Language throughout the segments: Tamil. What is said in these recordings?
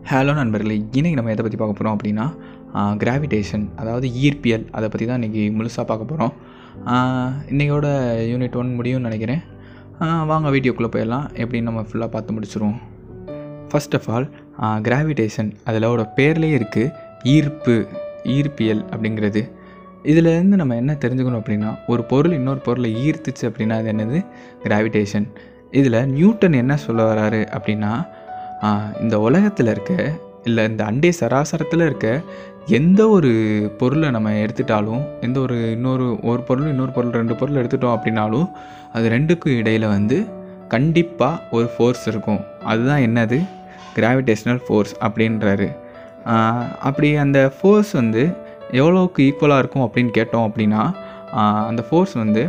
ஹலோ நண்பர்களே இன்னைக்கு நம்ம எதை பற்றி பார்க்க போகிறோம் அப்படின்னா கிராவிடேஷன் அதாவது ஈர்ப்பியல் அதை பற்றி தான் இன்றைக்கி முழுசாக பார்க்க போகிறோம் இன்றைக்கோட யூனிட் ஒன் முடியும்னு நினைக்கிறேன் ஆஹ் வாங்க வீடியோக்குள்ளே போயிடலாம் எப்படின்னு நம்ம ஃபுல்லாக பார்த்து முடிச்சிருவோம் ஃபர்ஸ்ட் ஆஃப் ஆல் கிராவிடேஷன் அதிலோட பேர்லேயே இருக்குது ஈர்ப்பு ஈர்ப்பியல் அப்படிங்கிறது இதிலேருந்து நம்ம என்ன தெரிஞ்சுக்கணும் அப்படின்னா ஒரு பொருள் இன்னொரு பொருளை ஈர்த்துச்சு அப்படின்னா அது என்னது கிராவிடேஷன் இதில் நியூட்டன் என்ன சொல்ல வராரு அப்படின்னா ஆஹ் இந்த உலகத்தில் இருக்க இல்லை இந்த அண்டை சராசரத்தில் இருக்க எந்த ஒரு பொருளை நம்ம எடுத்துட்டாலும் எந்த ஒரு இன்னொரு ஒரு பொருள் இன்னொரு பொருள் ரெண்டு பொருள் எடுத்துட்டோம் அப்படின்னாலும் அது ரெண்டுக்கும் இடையில் வந்து கண்டிப்பாக ஒரு ஃபோர்ஸ் இருக்கும் அதுதான் என்னது கிராவிடேஷ்னல் ஃபோர்ஸ் அப்படின்றாரு ஆஹ் அப்படி அந்த ஃபோர்ஸ் வந்து எவ்வளோக்கு ஈக்குவலாக இருக்கும் அப்படின்னு கேட்டோம் அப்படின்னா ஆஹ் அந்த ஃபோர்ஸ் வந்து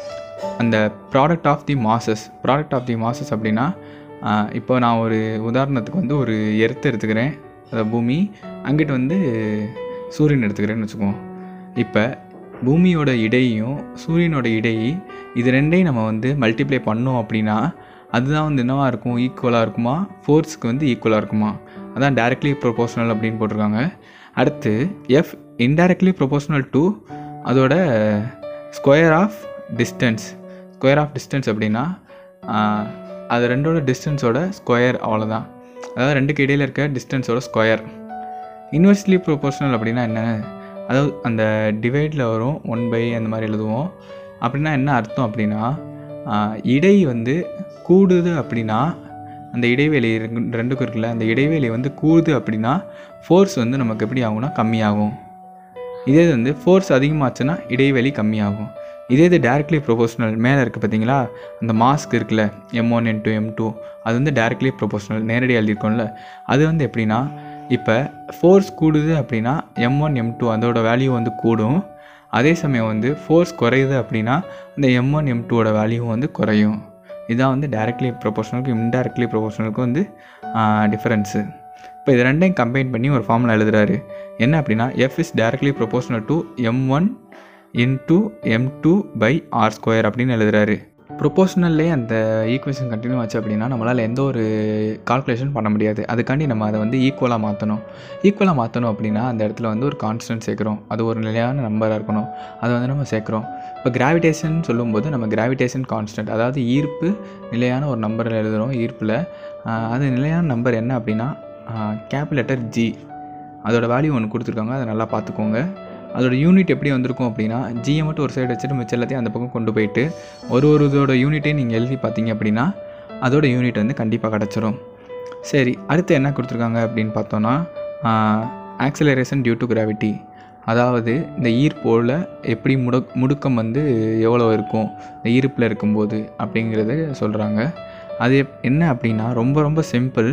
அந்த product of the masses product of the masses அப்படின்னா ஆஹ் இப்போ நான் ஒரு உதாரணத்துக்கு வந்து ஒரு எர்த் எடுத்துக்கிறேன் அதாவது பூமி அங்கிட்டு வந்து சூரியன் எடுத்துக்கிறேன்னு வச்சுக்குவோம் இப்போ பூமியோட இடையும் சூரியனோட இடையை இது ரெண்டையும் நம்ம வந்து மல்டிப்ளை பண்ணோம் அப்படின்னா அதுதான் வந்து என்னவா இருக்கும் ஈக்குவலாக இருக்குமா ஃபோர்ஸ்க்கு வந்து ஈக்குவலாக இருக்குமா அதான் டைரக்ட்லி ப்ரொபோஷனல் அப்படின்னு போட்டிருக்காங்க அடுத்து எஃப் இன்டைரக்ட்லி ப்ரொபோஷனல் டு அதோட square of distance square of distance அப்படின்னா ஆஹ், அது ரெண்டோட டிஸ்டன்ஸோட ஸ்கொயர் அவ்வளோதான் அதாவது ரெண்டுக்கு இடையில் இருக்க டிஸ்டன்ஸோட ஸ்கொயர் இன்வெர்ஸ்லி ப்ரொபோஷனல் அப்படின்னா என்ன அதாவது அந்த டிவைடில் வரும் ஒன் பை அந்த மாதிரி எழுதுவோம் அப்படின்னா என்ன அர்த்தம் அப்படின்னா ஆஹ், இடை வந்து கூடுது அப்படின்னா அந்த இடைவெளி இருக்கு- ரெண்டுக்கும் இருக்குல்ல அந்த இடைவெளி வந்து கூடுது அப்படின்னா ஃபோர்ஸ் வந்து நமக்கு எப்படி ஆகும்னா கம்மியாகும் இதே இது வந்து ஃபோர்ஸ் அதிகமாச்சுன்னா இடைவெளி கம்மியாகும் இதே இது டேரக்ட்லி ப்ரொபோஷனல் மேலே இருக்குது பார்த்தீங்களா அந்த மாஸ்க் இருக்குல்ல M one N two M two அது வந்து டேரக்ட்லி ப்ரொபோஷனல் நேரடியாக எழுதியிருக்கோம்ல அது வந்து எப்படின்னா இப்போ ஃபோர்ஸ் கூடுது அப்படின்னா எம் ஒன் எம் டூ அதோட வேல்யூ வந்து கூடும் அதே சமயம் வந்து ஃபோர்ஸ் குறையுது அப்படின்னா இந்த எம் ஒன் எம் டூவோட வேல்யூ வந்து குறையும் இதான் வந்து டைரக்ட்லி ப்ரொபோஷனலுக்கும் இன்டைரக்ட்லி ப்ரொபோஷனலுக்கும் வந்து டிஃப்ரென்ஸு இப்போ இது ரெண்டையும் கம்பைன் பண்ணி ஒரு ஃபார்முலா எழுதுறாரு என்ன அப்படின்னா F is directly proportional to M one into M two by R square அப்படின்னு எழுதுறாரு ப்ரொபோஷனல்லே அந்த ஈக்குவேஷன் கண்டினியூ ஆச்சு அப்படின்னா நம்மளால் எந்த ஒரு கால்குலேஷன் பண்ண முடியாது அதுக்காண்டி நம்ம அதை வந்து ஈக்குவலாக மாற்றணும் ஈக்குவலாக மாற்றணும் அப்படின்னா அந்த இடத்துல வந்து ஒரு கான்ஸ்டன்ட் சேர்க்குறோம் அது ஒரு நிலையான நம்பராக இருக்கணும் அதை வந்து நம்ம சேர்க்குறோம் இப்போ கிராவிடேஷன் சொல்லும்போது நம்ம கிராவிடேஷன் கான்ஸ்டன்ட் அதாவது ஈர்ப்பு நிலையான ஒரு நம்பரில் எழுதுகிறோம் ஈர்ப்பில் ஆஹ் அது நிலையான நம்பர் என்ன அப்படின்னா கேப் லெட்டர் ஜி அதோட வேல்யூ ஒன்று கொடுத்துருக்காங்க அதை நல்லா பார்த்துக்கோங்க அதோட யூனிட் எப்படி வந்திருக்கும் அப்படின்னா ஜியை மட்டும் ஒரு சைடு வச்சுட்டு மிச்சம் எல்லாத்தையும் அந்த பக்கம் கொண்டு போயிட்டு ஒரு ஒரு இதோட யூனிட்டையும் நீங்கள் எழுதி பார்த்தீங்க அப்படின்னா அதோட யூனிட் வந்து கண்டிப்பாக கிடச்சிரும் சரி அடுத்து என்ன கொடுத்துருக்காங்க அப்படின்னு பார்த்தோன்னா ஆக்சலரேஷன் டியூ டு கிராவிட்டி அதாவது இந்த ஈர்ப்போல் எப்படி முட முடுக்கம் வந்து எவ்வளோ இருக்கும் இந்த ஈர்ப்பில் இருக்கும்போது அப்படிங்கிறத சொல்கிறாங்க அது எப்- என்ன அப்படின்னா ரொம்ப ரொம்ப சிம்பிள்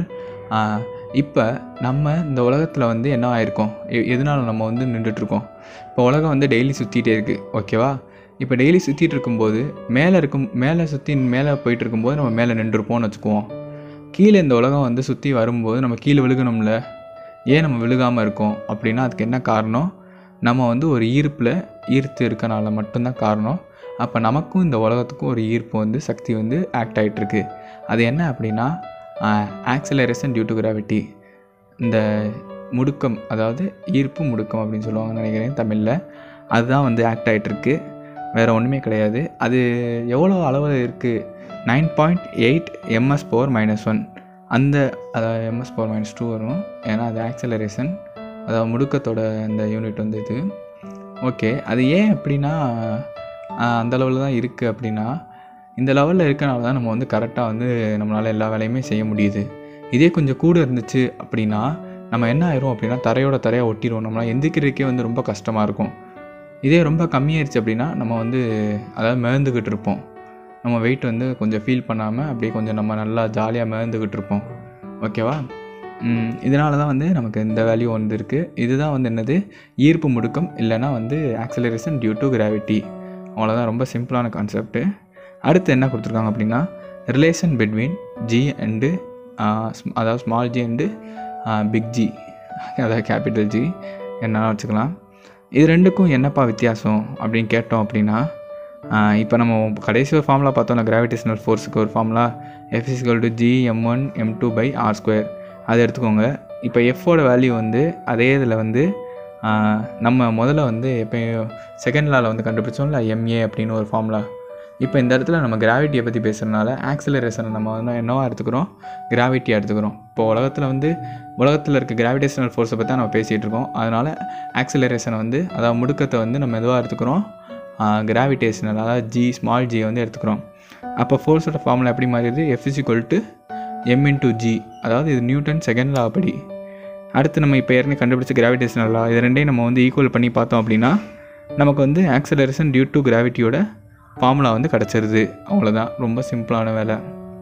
இப்போ நம்ம இந்த உலகத்தில் வந்து என்ன ஆயிருக்கோம் எ- எதனால நம்ம வந்து நின்றுட்டுருக்கோம் இப்போ உலகம் வந்து டெய்லி சுற்றிட்டே இருக்குது ஓகேவா இப்போ டெய்லி சுற்றிட்டு இருக்கும்போது மேலே இருக்கும் மேலே சுற்றி மேலே போயிட்டு இருக்கும்போது நம்ம மேலே நின்றுருப்போம்னு வச்சுக்குவோம் கீழே இந்த உலகம் வந்து சுற்றி வரும்போது நம்ம கீழே விழுகணும்ல ஏன் நம்ம விழுகாமல் இருக்கோம் அப்படின்னா அதுக்கு என்ன காரணம் நம்ம வந்து ஒரு ஈர்ப்பில் ஈர்த்து இருக்கனால மட்டும்தான் காரணம் அப்போ நமக்கும் இந்த உலகத்துக்கும் ஒரு ஈர்ப்பு வந்து சக்தி வந்து ஆக்ட் ஆகிட்டுருக்கு அது என்ன அப்படின்னா ஆக்சலரேஷன் டியூ டு கிராவிட்டி இந்த முடுக்கம் அதாவது ஈர்ப்பு முடுக்கம் அப்படின்னு சொல்லுவாங்கன்னு நினைக்கிறேன் தமிழில் அதுதான் வந்து ஆக்ட் ஆகிட்டுருக்கு வேறு ஒன்றுமே கிடையாது அது எவ்வளோ அளவில் இருக்குது nine point eight M S power minus one அந்த அதாவது எம்எஸ் பவர் மைனஸ் டூ வரும் ஏன்னா அது ஆக்சலரேஷன் அதாவது முடுக்கத்தோட அந்த யூனிட் வந்து இது ஓகே அது ஏன் அப்படின்னா ஆஹ், அந்த லெவலில் தான் இருக்குது அப்படின்னா இந்த லெவலில் இருக்கனால தான் நம்ம வந்து கரெக்டாக வந்து நம்மளால் எல்லா வேலையுமே செய்ய முடியுது இதே கொஞ்சம் கூட இருந்துச்சு அப்படின்னா நம்ம என்ன ஆயிரும் அப்படின்னா தரையோட தரையாக ஒட்டிடுவோம் நம்மளால் எந்திரிக்கிறதுக்கே வந்து ரொம்ப கஷ்டமாக இருக்கும் இதே ரொம்ப கம்மியாயிருச்சு அப்படின்னா நம்ம வந்து அதாவது மிதந்துக்கிட்டு இருப்போம் நம்ம வெயிட் வந்து கொஞ்சம் ஃபீல் பண்ணாமல் அப்படியே கொஞ்சம் நம்ம நல்லா ஜாலியாக மிதந்துக்கிட்டு இருப்போம் ஓகேவா ம், இதனால தான் வந்து நமக்கு இந்த வேல்யூ வந்து இருக்குது இதுதான் வந்து என்னது ஈர்ப்பு முடுக்கம் இல்லைன்னா வந்து ஆக்சலரேஷன் டியூ டு கிராவிட்டி அவ்வளோதான் ரொம்ப சிம்பிளான கான்செப்ட்டு அடுத்து என்ன கொடுத்துருக்காங்க அப்படின்னா ரிலேஷன் பிட்வீன் ஜி அண்டு அதாவது small G and big G அதாவது கேபிட்டல் ஜி என்னன்னா வச்சுக்கலாம் இது ரெண்டுக்கும் என்னப்பா வித்தியாசம் அப்படின்னு கேட்டோம் அப்படின்னா இப்போ நம்ம கடைசி ஒரு ஃபார்முலா பார்த்தோம்ல கிராவிடேஷனல் ஃபோர்ஸுக்கு ஒரு formula F is equal to G M one M two by R square அதை எடுத்துக்கோங்க இப்போ எஃப்போட வேல்யூ வந்து அதே இதில் வந்து ஆஹ், நம்ம முதல்ல வந்து எப்போ செகண்ட் லாவில் வந்து கண்டுபிடிச்சோம்ல எம்ஏ அப்படின்னு ஒரு ஃபார்முலா இப்போ இந்த இடத்துல நம்ம கிராவிட்டியை பற்றி பேசுகிறதுனால ஆக்சிலரேஷனை நம்ம வந்து என்னவா எடுத்துக்கிறோம் கிராவிட்டியாக எடுத்துக்கிறோம் இப்போ உலகத்தில் வந்து உலகத்தில் இருக்க கிராவிடேஷனல் ஃபோர்ஸை பற்றி தான் நம்ம பேசிகிட்டு இருக்கோம் அதனால் ஆக்சிலரேஷனை வந்து அதாவது முடுக்கத்தை வந்து நம்ம எதுவாக எடுத்துக்கிறோம் கிராவிடேஷனல் அதாவது ஜி ஸ்மால் ஜி வந்து எடுத்துக்கிறோம் அப்போ ஃபோர்ஸோட ஃபார்முலா எப்படி மாறிடுது F is equal to M into G அதாவது இது நியூட்டன் செகண்ட் லா படி அடுத்து நம்ம இப்போ ஏற்கனவே கண்டுபிடிச்ச கிராவிடேஷனல் லா இது ரெண்டையும் நம்ம வந்து ஈக்குவல் பண்ணி பார்த்தோம் அப்படின்னா நமக்கு வந்து ஆக்சலரேஷன் டியூ டு கிராவிட்டியோட ஃபார்முலா வந்து கிடச்சிருது அவ்வளோதான் ரொம்ப சிம்பிளான வேலை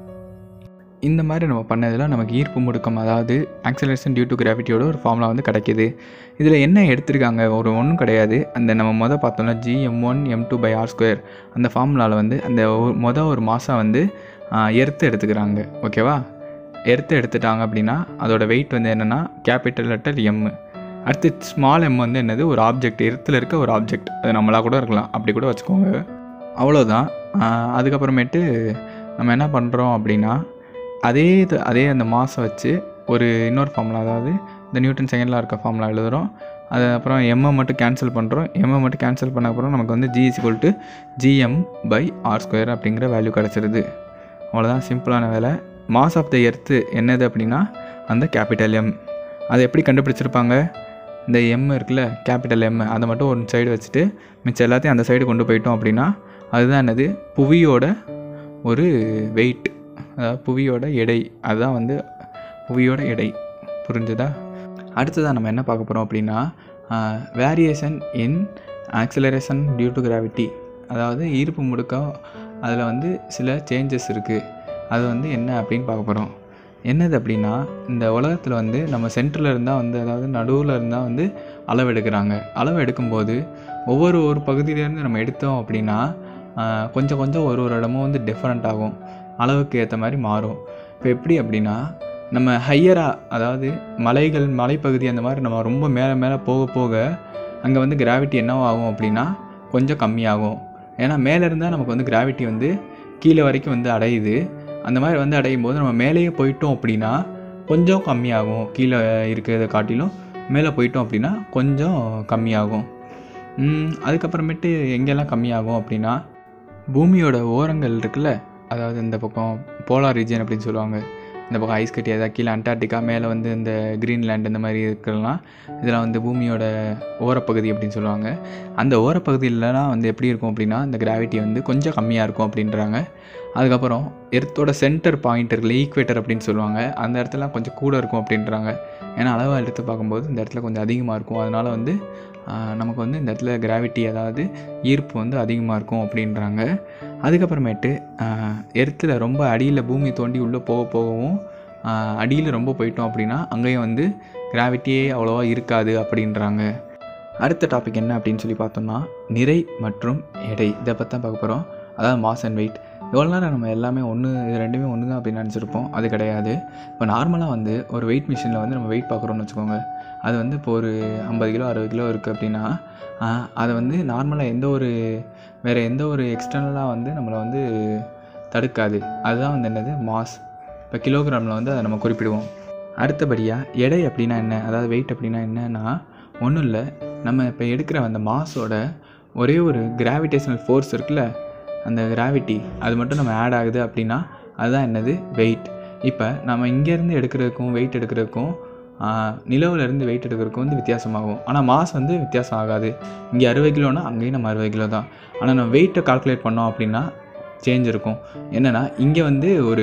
இந்த மாதிரி நம்ம பண்ணதில் நமக்கு ஈர்ப்பு முடுக்கம் அதாவது ஆக்சலரேஷன் டியூ டு கிராவிட்டியோட ஒரு ஃபார்முலா வந்து கிடைக்கிது இதில் என்ன எடுத்திருக்காங்க ஒரு ஒன்றும் கிடையாது அந்த நம்ம மொதல் பார்த்தோம்னா G M one M two by R square அந்த ஃபார்முலாவில் வந்து அந்த ஒரு- மொதல் ஒரு மாதம் வந்து எர்த்து எடுத்துக்கிறாங்க ஓகேவா எர்த்து எடுத்துட்டாங்க அப்படின்னா அதோட வெயிட் வந்து என்னென்னா கேபிட்டல் லெட்டர் எம் அடுத்து ஸ்மால் எம் வந்து என்னது ஒரு ஆப்ஜெக்ட் எர்த்தில் இருக்க ஒரு ஆப்ஜெக்ட் அது நம்மளாக கூட இருக்கலாம் அப்படி கூட வச்சுக்கோங்க அவ்வளோதான் ஆஹ் அதுக்கப்புறமேட்டு நம்ம என்ன பண்ணுறோம் அப்படின்னா அதே இது அதே அந்த மாதம் வச்சு ஒரு இன்னொரு ஃபார்முலா அதாவது இந்த நியூட்டன் செகண்டில் இருக்க ஃபார்முலா எழுதுகிறோம் அது அப்புறம் எம்ஐ மட்டும் கேன்சல் பண்ணுறோம் எம்ஐ மட்டும் கேன்சல் பண்ண அப்புறம் நமக்கு வந்து G is to G M by R square அப்படிங்கிற வேல்யூ கிடச்சிருது அவ்வளோதான் சிம்பிளான வேலை மாஸ் ஆஃப் த எர்த்து என்னது அப்படின்னா அந்த கேபிட்டல் எம் அதை எப்படி கண்டுபிடிச்சிருப்பாங்க இந்த எம் இருக்குல்ல கேபிட்டல் எம் அதை மட்டும் ஒரு சைடு வச்சுட்டு மிச்சம் எல்லாத்தையும் அந்த சைடு கொண்டு போயிட்டோம் அப்படின்னா அதுதான் என்னது புவியோட ஒரு வெயிட் அதாவது புவியோட எடை அதுதான் வந்து புவியோட எடை புரிஞ்சுதா அடுத்ததாக நம்ம என்ன பார்க்க போகிறோம் அப்படின்னா variation in acceleration due to gravity அதாவது ஈர்ப்பு முடுக்கம் அதில் வந்து சில சேஞ்சஸ் இருக்குது அது வந்து என்ன அப்படின்னு பார்க்க போகிறோம் என்னது அப்படின்னா இந்த உலகத்தில் வந்து நம்ம சென்டரில் இருந்தால் வந்து அதாவது நடுவில் இருந்தால் வந்து அளவு எடுக்கிறாங்க அளவு எடுக்கும்போது ஒவ்வொரு ஒரு பகுதியிலேருந்து நம்ம எடுத்தோம் அப்படின்னா ஆஹ், கொஞ்சம் கொஞ்சம் ஒரு ஒரு இடமும் வந்து டிஃப்ரெண்ட் ஆகும் அளவுக்கு ஏற்ற மாதிரி மாறும் இப்போ எப்படி அப்படின்னா நம்ம ஹையராக அதாவது மலைகள் மலைப்பகுதி அந்த மாதிரி நம்ம ரொம்ப மேலே மேலே போக போக அங்கே வந்து கிராவிட்டி என்னவாகும் அப்படின்னா கொஞ்சம் கம்மியாகும் ஏன்னா மேலே இருந்தால் நமக்கு வந்து கிராவிட்டி வந்து கீழே வரைக்கும் வந்து அடையுது அந்த மாதிரி வந்து அடையும் போது நம்ம மேலேயே போயிட்டோம் அப்படின்னா கொஞ்சம் கம்மியாகும் கீழே இருக்கிறத காட்டிலும் மேலே போயிட்டோம் அப்படின்னா கொஞ்சம் கம்மியாகும் ம், அதுக்கப்புறமேட்டு எங்கெல்லாம் கம்மியாகும் அப்படின்னா பூமியோட ஓரங்கள் இருக்குல்ல அதாவது இந்த பக்கம் போலார் ரீஜன் அப்படின்னு சொல்லுவாங்க இந்த பக்கம் ஐஸ் கட்டி அதாவது கீழே அண்டார்டிகா மேலே வந்து இந்த கிரீன்லேண்ட் இந்த மாதிரி இருக்கலாம் இதெல்லாம் வந்து பூமியோட ஓரப்பகுதி அப்படின்னு சொல்லுவாங்க அந்த ஓரப்பகுதியிலலாம் வந்து எப்படி இருக்கும் அப்படின்னா இந்த கிராவிட்டி வந்து கொஞ்சம் கம்மியாக இருக்கும் அப்படின்றாங்க அதுக்கப்புறம் எர்த்தோட சென்டர் பாயிண்ட் இருக்குல்ல ஈக்குவேட்டர் அப்படின்னு சொல்லுவாங்க அந்த இடத்துல கொஞ்சம் கூட இருக்கும் அப்படின்றாங்க ஏன்னா அளவாக எடுத்து பார்க்கும்போது இந்த இடத்துல கொஞ்சம் அதிகமாக இருக்கும் அதனால் வந்து ஆஹ், நமக்கு வந்து இந்த இடத்துல கிராவிட்டி அதாவது ஈர்ப்பு வந்து அதிகமாக இருக்கும் அப்படின்றாங்க அதுக்கப்புறமேட்டு எர்த்தில் ரொம்ப அடியில் பூமி தோண்டி உள்ளே போக போகவும் அடியில் ரொம்ப போயிட்டோம் அப்படின்னா அங்கேயும் வந்து கிராவிட்டியே அவ்வளோவா இருக்காது அப்படின்றாங்க அடுத்த டாபிக் என்ன அப்படின்னு சொல்லி பார்த்தோம்னா நிறை மற்றும் எடை இதை பற்றி தான் பார்க்க போகிறோம் அதாவது மாஸ் அண்ட் வெயிட் எவ்வளோ நேரம் நம்ம எல்லாமே ஒன்று இது ரெண்டுமே ஒன்று தான் அப்படின்னு நினச்சிருப்போம் அது கிடையாது இப்போ நார்மலாக வந்து ஒரு வெயிட் மிஷினில் வந்து நம்ம வெயிட் பார்க்குறோம்னு வச்சுக்கோங்க அது வந்து இப்போ ஒரு ஐம்பது கிலோ அறுபது கிலோ இருக்குது அப்படின்னா ஆஹ், அதை வந்து நார்மலாக எந்த ஒரு வேறு எந்த ஒரு எக்ஸ்டர்னலாக வந்து நம்மளை வந்து தடுக்காது அதுதான் வந்து என்னது மாஸ் இப்போ கிலோகிராமில் வந்து அதை நம்ம குறிப்பிடுவோம் அடுத்தபடியாக எடை அப்படின்னா என்ன அதாவது வெயிட் அப்படின்னா என்னன்னா ஒன்றும் இல்லை நம்ம இப்போ எடுக்கிற அந்த மாஸோட ஒரே ஒரு கிராவிடேஷனல் ஃபோர்ஸ் இருக்குல்ல அந்த கிராவிட்டி அது மட்டும் நம்ம ஆட் ஆகுது அப்படின்னா அதுதான் என்னது வெயிட் இப்போ நம்ம இங்கேருந்து எடுக்கிறதுக்கும் வெயிட் எடுக்கிறதுக்கும் நிலவுல இருந்து வெயிட் எடுக்கிறதுக்கும் வந்து வித்தியாசமாகும் ஆனால் மாஸ் வந்து வித்தியாசம் ஆகாது இங்கே அறுபது கிலோனா அங்கேயும் நம்ம அறுபது கிலோ தான் ஆனால் நம்ம வெயிட்டை கால்குலேட் பண்ணோம் அப்படின்னா சேஞ்ச் இருக்கும் என்னென்னா இங்கே வந்து ஒரு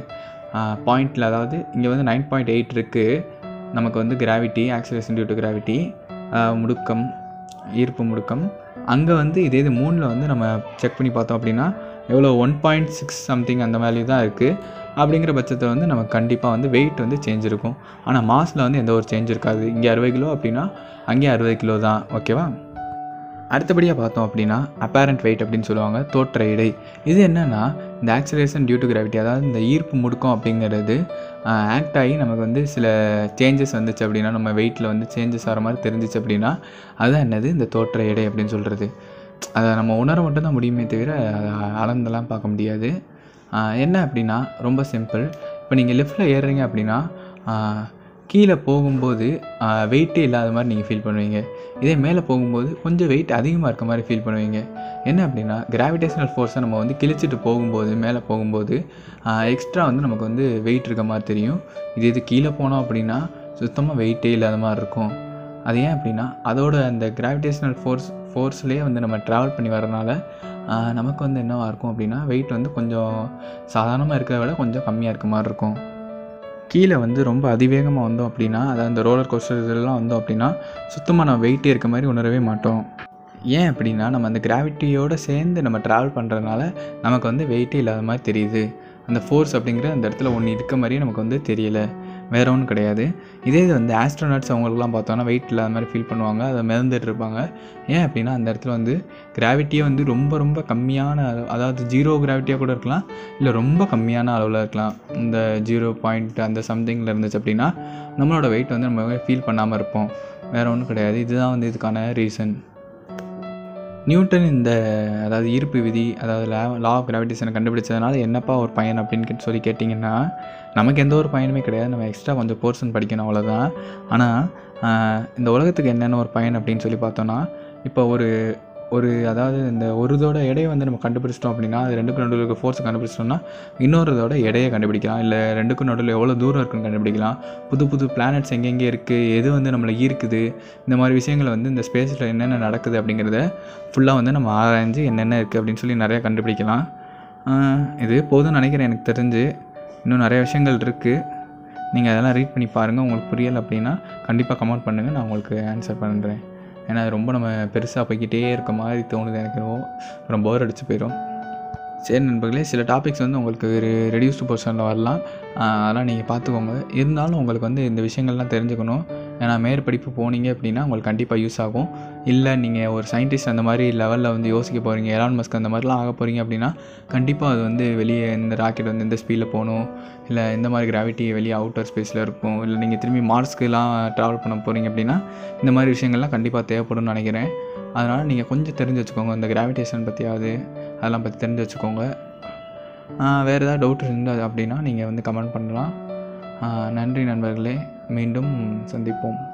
பாயிண்டில் அதாவது இங்கே வந்து நைன் பாயிண்ட் எயிட் இருக்குது நமக்கு வந்து gravity acceleration due to gravity முடுக்கம் ஈர்ப்பு முடுக்கம் அங்கே வந்து இதே இது மூணில் வந்து நம்ம செக் பண்ணி பார்த்தோம் அப்படின்னா எவ்வளோ ஒன் பாயிண்ட் சிக்ஸ் சம்திங் அந்த வேல்யூ தான் இருக்குது அப்படிங்கிற பட்சத்தில் வந்து நமக்கு கண்டிப்பாக வந்து வெயிட் வந்து சேஞ்ச் இருக்கும் ஆனால் மாஸில் வந்து எந்த ஒரு சேஞ்ச் இருக்காது இங்கே அறுபது கிலோ அப்படின்னா அங்கேயும் அறுபது கிலோ தான் ஓகேவா அடுத்தபடியாக பார்த்தோம் அப்படின்னா அப்பேரண்ட் வெயிட் அப்படின்னு சொல்லுவாங்க தோற்ற எடை இது என்னென்னா இந்த ஆக்சிலேஷன் டியூ டு கிராவிட்டி அதாவது இந்த ஈர்ப்பு முடுக்கம் அப்படிங்கிறது ஆக்ட் ஆகி நமக்கு வந்து சில சேஞ்சஸ் வந்துச்சு அப்படின்னா நம்ம வெயிட்டில் வந்து சேஞ்சஸ் ஆகிற மாதிரி தெரிஞ்சிச்சு அப்படின்னா அதுதான் என்னது இந்த தோற்ற எடை அப்படின்னு சொல்கிறது அதை நம்ம உணர மட்டும்தான் முடியுமே தவிர அதை அளந்தெல்லாம் பார்க்க முடியாது ஆஹ் என்ன அப்படின்னா ரொம்ப சிம்பிள் இப்போ நீங்கள் லிஃப்ட்டில் ஏறுறீங்க அப்படின்னா ஆஹ் கீழே போகும்போது வெயிட்டே இல்லாத மாதிரி நீங்கள் ஃபீல் பண்ணுவீங்க இதே மேலே போகும்போது கொஞ்சம் வெயிட் அதிகமாக இருக்க மாதிரி ஃபீல் பண்ணுவீங்க என்ன அப்படின்னா கிராவிடேஷனல் ஃபோர்ஸை நம்ம வந்து கிழிச்சிட்டு போகும்போது மேலே போகும்போது எக்ஸ்ட்ரா வந்து நமக்கு வந்து வெயிட் இருக்க மாதிரி தெரியும் இது இது கீழே போனோம் அப்படின்னா சுத்தமாக வெயிட்டே இல்லாத மாதிரி இருக்கும் அது ஏன் அப்படின்னா அதோட அந்த கிராவிடேஷனல் ஃபோர்ஸ் ஃபோர்ஸ்லேயே வந்து நம்ம ட்ராவல் பண்ணி வரனால ஆஹ், நமக்கு வந்து என்னவாக இருக்கும் அப்படின்னா வெயிட் வந்து கொஞ்சம் சாதாரணமாக இருக்கிறத விட கொஞ்சம் கம்மியாக இருக்க மாதிரி இருக்கும் கீழே வந்து ரொம்ப அதிவேகமாக வந்தோம் அப்படின்னா அதாவது இந்த ரோலர் கோஸ்டர் இதெல்லாம் வந்தோம் அப்படின்னா சுத்தமாக நம்ம வெயிட்டே இருக்க மாதிரி உணரவே மாட்டோம் ஏன் அப்படின்னா நம்ம அந்த கிராவிட்டியோடு சேர்ந்து நம்ம ட்ராவல் பண்ணுறதுனால நமக்கு வந்து வெயிட்டே இல்லாத மாதிரி தெரியுது அந்த ஃபோர்ஸ் அப்படிங்கிற அந்த இடத்துல ஒன்று இருக்க மாதிரியே நமக்கு வந்து தெரியலை வேற ஒன்றும் கிடையாது இதே இது வந்து ஆஸ்ட்ரோநாட்ஸ் அவங்களுக்குலாம் பார்த்தோன்னா வெயிட் இல்லாத மாதிரி ஃபீல் பண்ணுவாங்க அதை மிதந்துட்டு இருப்பாங்க ஏன் அப்படின்னா அந்த இடத்துல வந்து கிராவிட்டியே வந்து ரொம்ப ரொம்ப கம்மியான அளவு- அதாவது ஜீரோ கிராவிட்டியாக கூட இருக்கலாம் இல்லை ரொம்ப கம்மியான அளவில் இருக்கலாம் இந்த ஜீரோ பாயிண்ட் அந்த சம்திங்கில் இருந்துச்சு அப்படின்னா நம்மளோட வெயிட் வந்து நம்ம ஃபீல் பண்ணாமல் இருப்போம் வேற ஒன்றும் கிடையாது இதுதான் வந்து இதுக்கான ரீசன் நியூட்டன் இந்த அதாவது ஈர்ப்பு விதி அதாவது லா லா ஆஃப் கிராவிடேஷனை கண்டுபிடிச்சதுனால என்னப்பா ஒரு பயன் அப்படின்னு கேட்டு சொல்லி கேட்டிங்கன்னா நமக்கு எந்த ஒரு பயனுமே கிடையாது நம்ம எக்ஸ்ட்ரா கொஞ்சம் போர்ஷன் படிக்கணும் அவ்வளோதான் ஆனால் இந்த உலகத்துக்கு என்னென்ன ஒரு பயன் அப்படின்னு சொல்லி பார்த்தோன்னா இப்போ ஒரு ஒரு அதாவது இந்த ஒரு இதோட எடையை வந்து நம்ம கண்டுபிடிச்சிட்டோம் அப்படின்னா அது ரெண்டுக்கும் நடுவில் இருக்க ஃபோர்ஸை கண்டுபிடிச்சிட்டோம்னா இன்னொரு இதோட எடையை கண்டுபிடிக்கலாம் இல்லை ரெண்டுக்கும் நடுவில் எவ்வளோ தூரம் இருக்குன்னு கண்டுபிடிக்கலாம் புது புது பிளானட்ஸ் எங்கெங்கே இருக்குது எது வந்து நம்மளை ஈர்க்குது இந்த மாதிரி விஷயங்களை வந்து இந்த ஸ்பேஸில் என்னென்ன நடக்குது அப்படிங்கிறத ஃபுல்லாக வந்து நம்ம ஆராய்ஞ்சு என்னென்ன இருக்குது அப்படின்னு சொல்லி நிறையா கண்டுபிடிக்கலாம் ஆஹ் இது போதும்னு நினைக்கிறேன் எனக்கு தெரிஞ்சு இன்னும் நிறைய விஷயங்கள் இருக்குது நீங்கள் அதெல்லாம் ரீட் பண்ணி பாருங்கள் உங்களுக்கு புரியலை அப்படின்னா கண்டிப்பாக கமெண்ட் பண்ணுங்கள் நான் உங்களுக்கு ஆன்சர் பண்ணுறேன் ஏன்னா அது ரொம்ப நம்ம பெருசாக போய்க்கிட்டே இருக்க மாதிரி தோணுது எனக்கு ரொம்ப ரொம்ப போர் அடிச்சு போயிடும் சரி நண்பர்களே சில டாபிக்ஸ் வந்து உங்களுக்கு ஒரு ரெடியூஸ்டு போர்ஷனில் வரலாம் ஆஹ் அதெல்லாம் நீங்கள் பார்த்துக்கோங்க இருந்தாலும் உங்களுக்கு வந்து இந்த விஷயங்கள்லாம் தெரிஞ்சுக்கணும் ஏன்னா மேற்படிப்பு போனீங்க அப்படின்னா உங்களுக்கு கண்டிப்பாக யூஸ் ஆகும் இல்லை நீங்கள் ஒரு சயின்டிஸ்ட் அந்த மாதிரி லெவலில் வந்து யோசிக்க போகிறீங்க எலான் மஸ்க் அந்த மாதிரிலாம் ஆக போகிறீங்க அப்படின்னா கண்டிப்பாக அது வந்து வெளியே இந்த ராக்கெட் வந்து இந்த ஸ்பீடில் போகணும் இல்லை இந்த மாதிரி கிராவிட்டி வெளியே அவுட்டர் ஸ்பேஸில் இருக்கும் இல்லை நீங்கள் திரும்பி மார்ஸ்க்குலாம் ட்ராவல் பண்ண போகிறீங்க அப்படின்னா இந்த மாதிரி விஷயங்கள்லாம் கண்டிப்பாக தேவைப்படும்னு நினைக்கிறேன் அதனால் நீங்கள் கொஞ்சம் தெரிஞ்சு வச்சுக்கோங்க இந்த கிராவிடேஷன் பற்றியாவது அதெல்லாம் பற்றி தெரிஞ்சு வச்சுக்கோங்க ஆஹ் வேறு ஏதாவது டவுட் இருந்தது அப்படின்னா நீங்கள் வந்து கமெண்ட் பண்ணலாம் ஆஹ் நன்றி நண்பர்களே மீண்டும் சந்திப்போம்